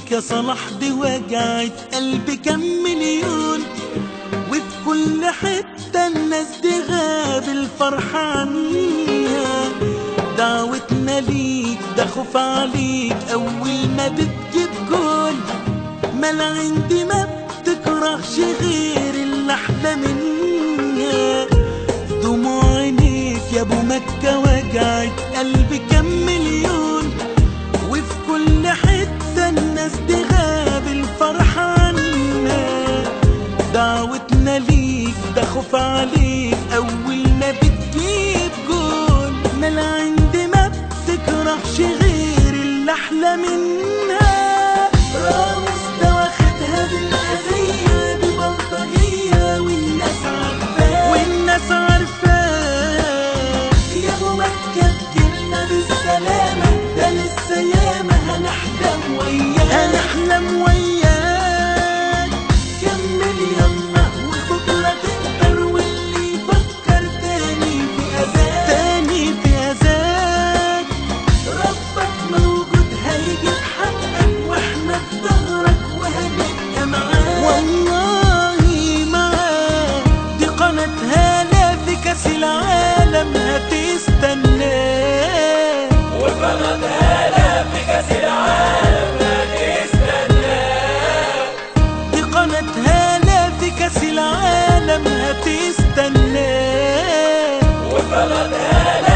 ليك يا صلاح دي وجعت قلبي كم مليون وفي كل حتة الناس دي غاب الفرح عنيها دعوتنا ليك ده خوف عليك أول ما بتجيب جول ما عندي ما بتكرهش غير اللي أحلى منها دموع عينيك يا ابو مكة وجعت قلبي كم مليون وفي كل حتة الناس دي غاب الفرح عنا دعوتنا ليك ده خوف عليك أول ما بتجيب جول ما عندي ما بتكرهش غير اللي أحلى منها رامز ده واخدها بالأذية ببلطجية والناس عارفاه والناس عارفاه يا ابو مكة تجيلنا بالسلامة ده لسه ياما هنحلم وياك هنحلم وياك كمل يلا وبكرة تقدر واللي يفكر تاني في أذاك تاني في أذاك ربك موجود هيجيب حقك واحنا في ظهرك وهنبقى معاك والله معاك دي قناة هالة في كأس العالم هتستناك وقناة هالة في كأس العالم هتستناك دي قناة هالة في كأس العالم هتستناك وقناة هالة